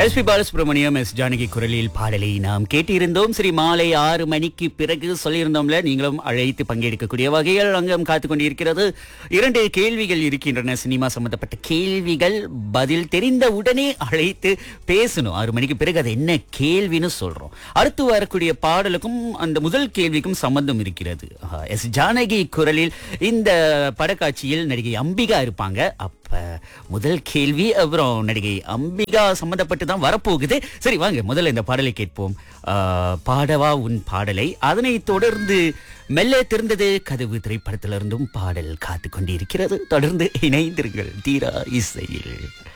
S P Balasubrahmanyam S Janaki குரலில் பாடலை நாம் கேட்டிருந்தோம் சரி மாலை ஆறு மணிக்கு பிறகு சொல்லியிருந்தோம்ல நீங்களும் அழைத்து பங்கெடுக்கக்கூடிய வகையில் அங்கம் காத்து கொண்டிருக்கிறது இரண்டு கேள்விகள் இருக்கின்றன சினிமா சம்பந்தப்பட்ட கேள்விகள் பதில் தெரிந்த உடனே அழைத்து பேசணும் ஆறு மணிக்கு பிறகு அது என்ன கேள்வின்னு சொல்றோம் அடுத்து வரக்கூடிய பாடலுக்கும் அந்த முதல் கேள்விக்கும் சம்பந்தம் இருக்கிறது ஆஹா, எஸ் ஜானகி குரலில் இந்த படக்காட்சியில் நடிகை அம்பிகா இருப்பாங்க அப்ப முதல் கேள்வி அப்புறம் நடிகை அம்பிகா சம்பந்தப்பட்டு தான் வரப்போகுது சரி வாங்க முதல்ல இந்த பாடலை கேட்போம் ஆஹ், பாடவா உன் பாடலை அதனை தொடர்ந்து மெல்ல திறந்தது கதவு திரைப்படத்திலிருந்தும் பாடல் காத்து கொண்டிருக்கிறது தொடர்ந்து இணைந்திருங்கள் தீரா இசையில்